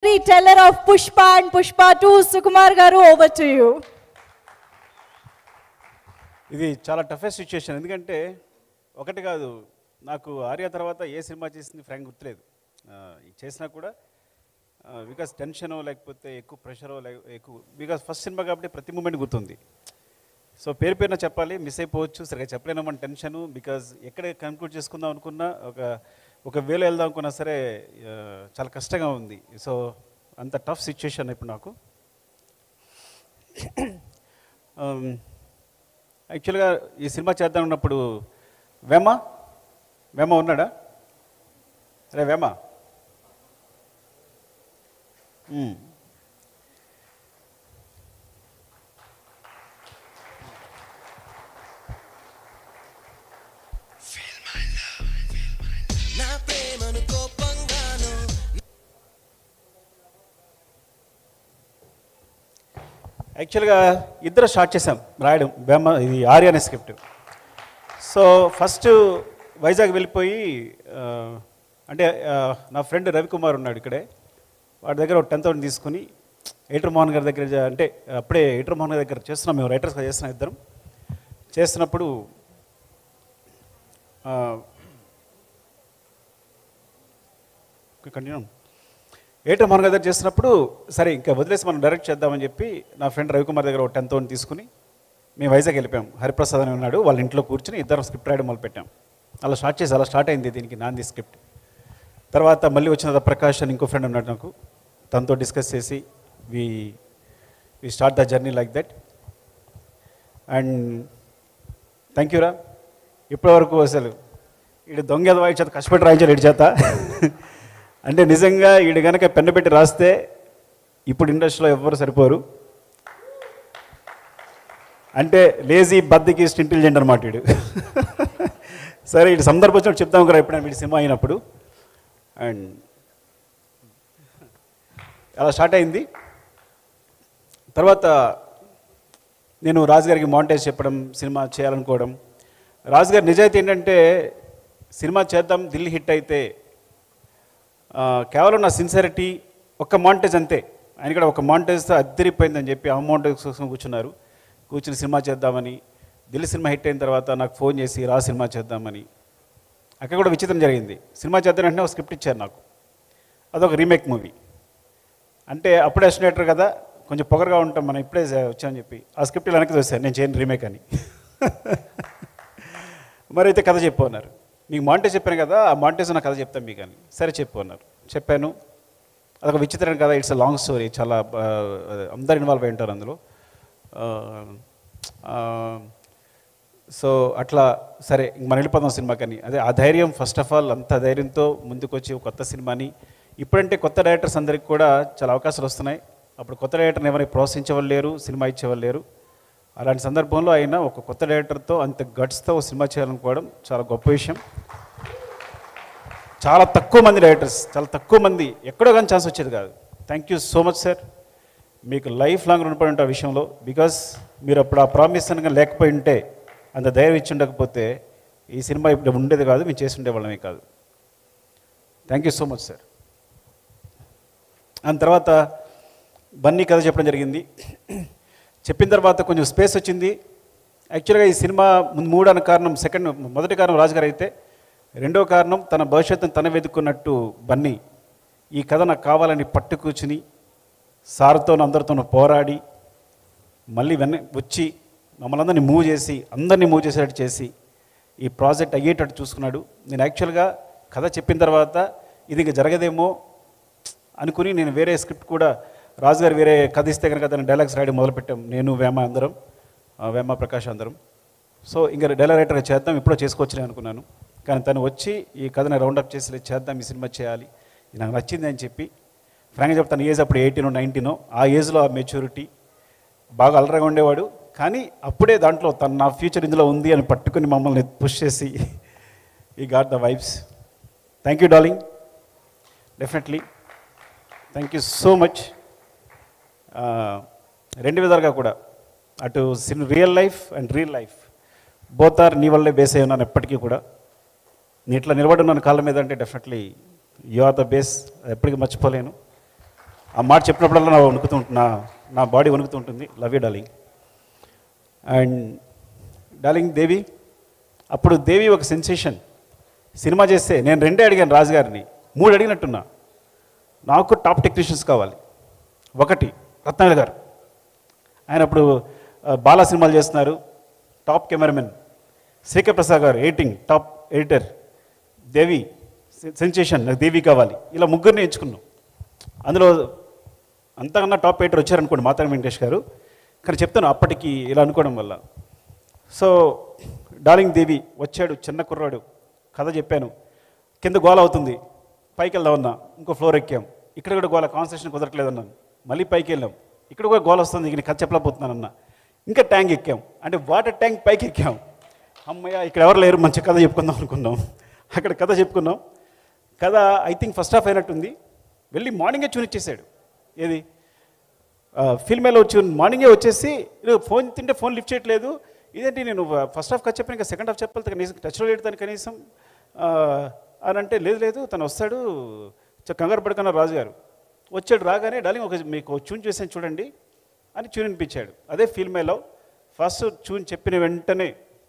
storyteller of Pushpa and Pushpa 2, Sukumar Garu, over to you. ఇది చాలా toughest situation ఎందుకంటే ఒకటి కాదు నాకు ఆర్య తర్వాత ఏ సినిమా చేసింది ఫ్రాంక్ గుర్తులేదు ఆ, ఇది చేసినా కూడా బికాస్ టెన్షనో లేకపోతే ఎక్కువ ప్రెషరో ఎక్కువ బికాస్ ఫస్ట్ సినిమా కాబట్టి ప్రతి మూమెంట్ గుర్తుంది సో పేరు పేరున చెప్పాలి మిస్ అయిపోవచ్చు సరిగా చెప్పలేను మన టెన్షను బికాజ్ ఎక్కడ కన్క్లూడ్ చేసుకుందాం అనుకున్నా ఒక ఒక వేలో వెళ్దాం అనుకున్నా సరే ఆ, చాలా కష్టంగా ఉంది సో అంత టఫ్ సిచ్యుయేషన్ ఇప్పుడు నాకు యాక్చువల్గా ఈ సినిమా చేద్దాం ఉన్నప్పుడు వేమ వేమ ఉన్నాడా అరే వేమ మ్మ్. నా ప్రేమను కోపంగాను యాక్చువల్గా ఇద్దరు స్టార్ట్ చేసాం రాయడం బేమ ఇది ఆర్య అనే స్క్రిప్ట్ సో ఫస్ట్ వైజాగ్ వెళ్ళిపోయి ఆ, అంటే ఆ, నా ఫ్రెండ్ రవికుమార్ ఉన్నాడు ఇక్కడే వాడి దగ్గర ఒక టెన్ థౌసండ్ తీసుకుని ఎయిటర్ మోహన్ గారి దగ్గర జా- అంటే అప్పుడే ఎయిటర్ మోహన్ గారి దగ్గర చేస్తున్నాం మేము రైటర్స్గా చేస్తున్నాం ఇద్దరం చేస్తున్నప్పుడు కంటిన్యూ ఎయిటర్ మోహన్ గారి దగ్గర చేస్తున్నప్పుడు సరే ఇంకా వదిలేసి మనం డైరెక్ట్ చేద్దామని చెప్పి నా ఫ్రెండ్ రవికుమార్ దగ్గర ఒక టెన్ థౌసండ్ తీసుకుని మేము వైజాగ్ వెళ్ళిపోయాం హరిప్రసాద్ అని ఉన్నాడు వాళ్ళ ఇంట్లో కూర్చుని ఇద్దరం స్క్రిప్ట్ రాయడం మొదలుపెట్టాం అలా స్టార్ట్ చేసి అలా స్టార్ట్ అయింది దీనికి నాంది స్క్రిప్ట్ తర్వాత మళ్ళీ వచ్చిన ప్రకాష్ అని ఇంకో ఫ్రెండ్ ఉన్నాడు నాకు తనతో డిస్కస్ చేసి we we start the journey like that and thank యూరా ఇప్పటివరకు అసలు ఈడు దొంగ వాయి చేత కష్టపడి రాయించాడు ఇటు చేత అంటే నిజంగా ఈడు కనుక పెన్ను పెట్టి రాస్తే ఇప్పుడు ఇండస్ట్రీలో ఎవ్వరు సరిపోరు అంటే లేజీ బద్దకిస్ట్ ఇంటెలిజెంట్ అనమాట వీడు సరే ఇటు సందర్భం వచ్చినప్పుడు చెప్తాం కదా ఎప్పుడైనా వీడి సినిమా అయినప్పుడు అండ్ అలా స్టార్ట్ అయింది తర్వాత నేను రాజుగారికి మాంటేజ్ చెప్పడం సినిమా చేయాలనుకోవడం రాజుగారి నిజాయితీ ఏంటంటే సినిమా చేద్దాం ఢిల్లీ హిట్ అయితే ఆ, కేవలం నా సిన్సియరిటీ ఒక్క మాంటేజ్ అంతే ఆయన కూడా ఒక మాంటేజ్తో అద్దరిపోయిందని చెప్పి ఆ మాంటేజ్ కోసం కూర్చున్నారు కూర్చుని సినిమా చేద్దామని ఢిల్లీ సినిమా హిట్ అయిన తర్వాత నాకు ఫోన్ చేసి రా సినిమా చేద్దామని అక్కడ కూడా విచిత్రం జరిగింది సినిమా చేద్దాం వెంటనే ఒక స్క్రిప్ట్ ఇచ్చారు నాకు అదొక రీమేక్ మూవీ అంటే అప్పుడే ఎస్టిమేటర్ కదా కొంచెం పొగరుగా ఉంటాం మనం ఇప్పుడే వచ్చామని చెప్పి ఆ స్క్రిప్ట్ ఇలా వెనక్కి చూశాను నేను చేయను రీమేక్ అని మరి అయితే కథ చెప్పు అన్నారు మీకు మాంటేజ్ చెప్పాను కదా ఆ మాంటేజ్ నా కథ చెప్తాను మీకు అని సరే చెప్పు అన్నారు చెప్పాను అదొక విచిత్రం కదా ఇట్స్ లాంగ్ స్టోరీ చాలా ఆ, అందరు ఇన్వాల్వ్ అయి ఉంటారు అందులో ఆ, ఆ, సో అట్లా సరే ఇంక మనం వెళ్ళిపోదాం సినిమాకని అదే ఆ ధైర్యం ఫస్ట్ ఆఫ్ ఆల్ అంత ధైర్యంతో ముందుకు వచ్చి ఒక కొత్త సినిమాని ఇప్పుడంటే కొత్త డైరెక్టర్స్ అందరికి కూడా చాలా అవకాశాలు వస్తున్నాయి అప్పుడు కొత్త డైరెక్టర్ని ఎవరైనా ప్రోత్సహించేవాళ్ళు లేరు సినిమా ఇచ్చేవాళ్ళు లేరు అలాంటి సందర్భంలో అయినా ఒక కొత్త డైరెక్టర్తో అంత గట్స్తో ఒక సినిమా చేయాలనుకోవడం చాలా గొప్ప విషయం చాలా తక్కువ మంది డైరెక్టర్స్ చాలా తక్కువ మంది ఎక్కడో కానీ ఛాన్స్ వచ్చేది కాదు thank you so much sir మీకు లైఫ్ లాంగ్ రుణపడి ఉంటా విషయంలో బికాస్ మీరు అప్పుడు ఆ ప్రామిస్ కనుక లేకపోయి ఉంటే అంత ధైర్యం ఇచ్చి ఉండకపోతే ఈ సినిమా ఇప్పుడు ఉండేది కాదు మేము చేసి ఉండేవాళ్ళమే కాదు thank you so much sir దాని తర్వాత బన్నీ కథ చెప్పడం జరిగింది చెప్పిన తర్వాత కొంచెం స్పేస్ వచ్చింది యాక్చువల్గా ఈ సినిమా ముందు మూడు అన్న కారణం సెకండ్ మొదటి కారణం రాజుగారు అయితే రెండో కారణం తన భవిష్యత్తును తన వెతుక్కున్నట్టు బన్నీ ఈ కథ నాకు కావాలని పట్టు కూర్చుని సార్తోనూ అందరితోనూ పోరాడి మళ్ళీ వెన్న వచ్చి మమ్మల్ని అందరినీ మూవ్ చేసి అందరినీ మూవ్ చేసేటట్టు చేసి ఈ ప్రాజెక్ట్ అయ్యేటట్టు చూసుకున్నాడు నేను యాక్చువల్గా కథ చెప్పిన తర్వాత ఇది ఇంకా జరగదేమో అనుకుని నేను వేరే స్క్రిప్ట్ కూడా రాజుగారు వేరే కథ ఇస్తే కనుక దాన్ని డైలాగ్స్ రాయడం మొదలుపెట్టాం నేను వేమ అందరం ఆ, వేమ ప్రకాష్ అందరం సో ఇంకా డైలాగ్ రైటర్గా చేద్దాం ఇప్పుడో చేసుకోవచ్చులే అనుకున్నాను కానీ తను వచ్చి ఈ కథని రౌండప్ చేసి "లేదు, చేద్దాం ఈ సినిమా చేయాలి ఇది నాకు నచ్చింది అని చెప్పి ఫ్రాంక్గా చెప్తాను ఏజ్ అప్పుడు ఎయిటీనో నైన్టీనో ఆ ఏజ్లో ఆ మెచ్యూరిటీ బాగా అలరగా ఉండేవాడు కానీ అప్పుడే దాంట్లో తన నా ఫ్యూచర్ ఇందులో ఉంది అని పట్టుకుని మమ్మల్ని పుష్ చేసి ఈ got the vibes thank you darling definitely thank you so much రెండు విధాలుగా కూడా అటు సిన్ real life and real life both are నీ వల్లే బేస్ అయి ఉన్నాను ఎప్పటికీ కూడా నీ ఇట్లా నిలబడి ఉన్నాను కాళ్ళ మీద అంటే definitely you are the base ఎప్పటికీ మర్చిపోలేను ఆ మాట చెప్పినప్పుడల్లా నా వణుకుతూ ఉంటు- నా నా బాడీ వణుకుతూ ఉంటుంది love you darling and darling Devi అప్పుడు దేవి ఒక సెన్సేషన్ సినిమా చేస్తే నేను రెండే అడిగాను రాజు గారిని మూడు అడిగినట్టున్నా నాకు టాప్ టెక్నీషియన్స్ కావాలి ఒకటి రత్నాకర్ గారు ఆయన అప్పుడు ఆ, బాలా సినిమాలు చేస్తున్నారు టాప్ కెమెరామెన్ శేఖర్ ప్రసాద్ గారు ఎడిటింగ్ టాప్ ఎడిటర్ దేవి సె- సెన్సేషన్ నాకు దేవి కావాలి ఇలా ముగ్గురిని ఎంచుకున్నాం అందులో అంతకన్నా టాప్ ఎడిటర్ వచ్చారనుకోండి మాతారి వెంకటేష్ గారు కానీ చెప్తాను అప్పటికి ఇలా అనుకోవడం వల్ల సో డార్లింగ్ దేవి వచ్చాడు చిన్న కుర్రాడు కథ చెప్పాను కింద గోల అవుతుంది పైకి వెళ్దామన్నా ఇంకో ఫ్లోర్ ఎక్కాం ఇక్కడ కూడా గోల కాన్సన్ట్రేషన్ కుదరట్లేదన్నాను మళ్ళీ పైకి వెళ్ళాం ఇక్కడ కూడా గోల వస్తుంది ఇక నేను కథ చెప్పలేకపోతున్నానన్న ఇంకా ట్యాంక్ ఎక్కాం అంటే వాటర్ ట్యాంక్ పైకి ఎక్కాం అమ్మయ్య ఇక్కడ ఎవరు లేరు మంచి కథ చెప్పుకుందాం అనుకున్నాం అక్కడ కథ చెప్పుకున్నాం కథ ఐ థింక్ ఫస్ట్ హాఫ్ అయినట్టుంది వెళ్ళి మార్నింగే చూనిచ్చేసాడు ఏది ఫిల్మేలో వచ్చి మార్నింగే వచ్చేసి "ఇదిగో ఫోన్ తింటే ఫోన్ లిఫ్ట్ చేయట్లేదు ఇదేంటి నేను ఫస్ట్ హాఫ్ కట్ చెప్పాను ఇంకా సెకండ్ హాఫ్ చెప్పాలి కనీసం టచ్లో లేడు తను కనీసం ఆ, అని అంటే లేదు లేదు తను వస్తాడు చ- కంగారు పడుకున్నారు రాజు గారు వచ్చాడు రాగానే డార్లింగ్ ఒక మీకు ట్యూన్ చేసాను చూడండి అని ట్యూన్ వినిపించాడు అదే ఫిల్మేలో ఫస్ట్ ట్యూన్ చెప్పిన వెంటనే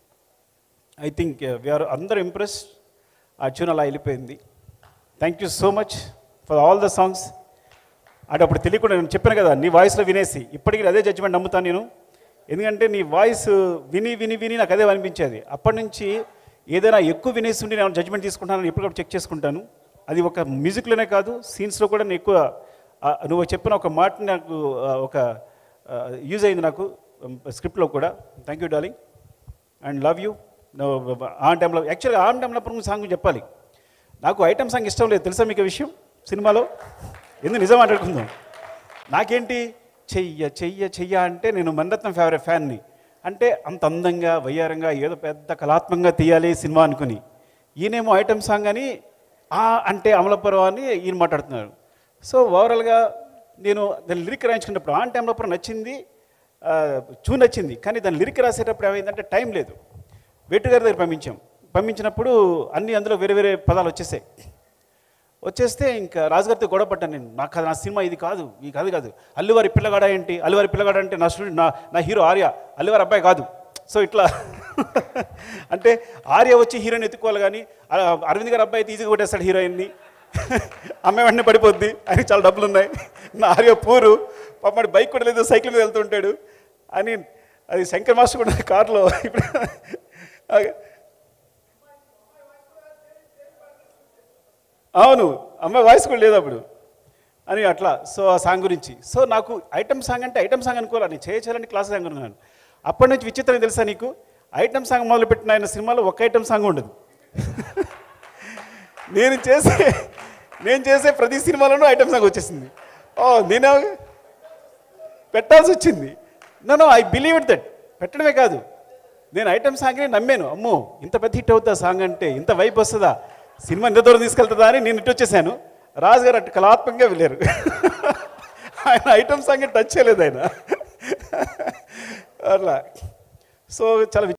ఐ థింక్ వీఆర్ అందరూ ఇంప్రెస్ ఆ ట్యూన్ అలా వెళ్ళిపోయింది thank you so much for all the songs అంటే అప్పుడు తెలియకుండా నేను చెప్పాను కదా నీ వాయిస్లో వినేసి ఇప్పటికీ అదే జడ్జిమెంట్ నమ్ముతాను నేను ఎందుకంటే నీ వాయిస్ విని విని విని నాకు అదే అనిపించేది అప్పటి నుంచి ఏదైనా ఎక్కువ వినేసి ఉండి నేను జడ్జిమెంట్ తీసుకుంటాను ఎప్పటికప్పుడు చెక్ చేసుకుంటాను అది ఒక మ్యూజిక్లోనే కాదు సీన్స్లో కూడా నేను ఎక్కువ ఆ, నువ్వు చెప్పిన ఒక మాట నాకు ఆ, ఒక యూజ్ అయింది నాకు స్క్రిప్ట్లో కూడా thank you darling and love you ఆ టైంలో యాక్చువల్గా ఆ టైంలో సాంగ్ చెప్పాలి నాకు ఐటమ్ సాంగ్ ఇష్టం లేదు తెలుసా మీకు ఈ విషయం సినిమాలో ఎందుకు నిజం మాట్లాడుకుందాం నాకేంటి చెయ్య చెయ్య చెయ్య అంటే నేను మణరత్నం ఫేవరెట్ ఫ్యాన్ని అంటే అంత అందంగా వయ్యారంగా ఏదో పెద్ద కళాత్మకంగా తీయాలి సినిమా అనుకుని ఈయనేమో ఐటమ్ సాంగ్ అని ఆ అంటే అమలపురం అని ఈయన మాట్లాడుతున్నారు సో ఓవరాల్గా నేను దాని లిరిక్ రాయించుకున్నప్పుడు ఆ టైంలో నచ్చింది ఆ, చూ నచ్చింది కానీ దాని లిరిక్ రాసేటప్పుడు ఏమైందంటే టైం లేదు వేటు గారి దగ్గర పంపించాం పంపించినప్పుడు అన్ని అందులో వేరే వేరే పదాలు వచ్చేసాయి వచ్చేస్తే ఇంకా రాజుగారితో గొడవ పడ్డాను నేను నాకు అది నా సినిమా ఇది కాదు ఈ కాదు కాదు అల్లువారి పిల్లగాడ ఏంటి అల్లువారి పిల్లగాడ అంటే నా స్టూడెంట్ నా నా హీరో ఆర్య అల్లువారి అబ్బాయి కాదు సో ఇట్లా అంటే ఆర్య వచ్చి హీరోయిన్ ఎత్తుకోవాలి కానీ ఆ అరవింద్ గారి అబ్బాయి అయితే ఈజీగా కొట్టేస్తాడు హీరోయిన్ని అమ్మాయి వెంటనే పడిపోద్ది ఆయనకి చాలా డబ్బులు ఉన్నాయి నా ఆర్య పూరు పాపడి బైక్ కూడా లేదు సైకిల్ మీద వెళ్తుంటాడు అని అది శంకర్ మాస్టర్ కూడా కారులో ఇప్పుడు అవును అమ్మాయి వాయిస్ కూడా లేదు అప్పుడు అని అట్లా సో ఆ సాంగ్ గురించి సో నాకు ఐటమ్ సాంగ్ అంటే ఐటమ్ సాంగ్ అనుకోవాలి నేను చేయాలని క్లాస్ సాంగ్ అనుకున్నాను అప్పటి నుంచి విచిత్రం తెలుసా నీకు ఐటమ్ సాంగ్ మొదలుపెట్టిన ఆయన సినిమాలో ఒక ఐటమ్ సాంగ్ ఉండదు నేను చేసే నేను చేసే ప్రతి సినిమాలోనూ ఐటమ్ సాంగ్ వచ్చేసింది ఓ నేనే పెట్టాల్సి వచ్చింది no I believe it that పెట్టడమే కాదు నేను ఐటమ్ సాంగ్ని నమ్మాను అమ్మో ఇంత పెద్ద హిట్ అవుతుందా సాంగ్ అంటే ఇంత వైపు వస్తుందా సినిమా ఇంత దూరం తీసుకెళ్తుందా అని నేను ఇటు వచ్చేసాను రాజు గారు అటు కళాత్మకంగా వెళ్ళారు ఆయన ఐటమ్ సాంగ్ టచ్ చేయలేదు ఆయన అట్లా సో చాలా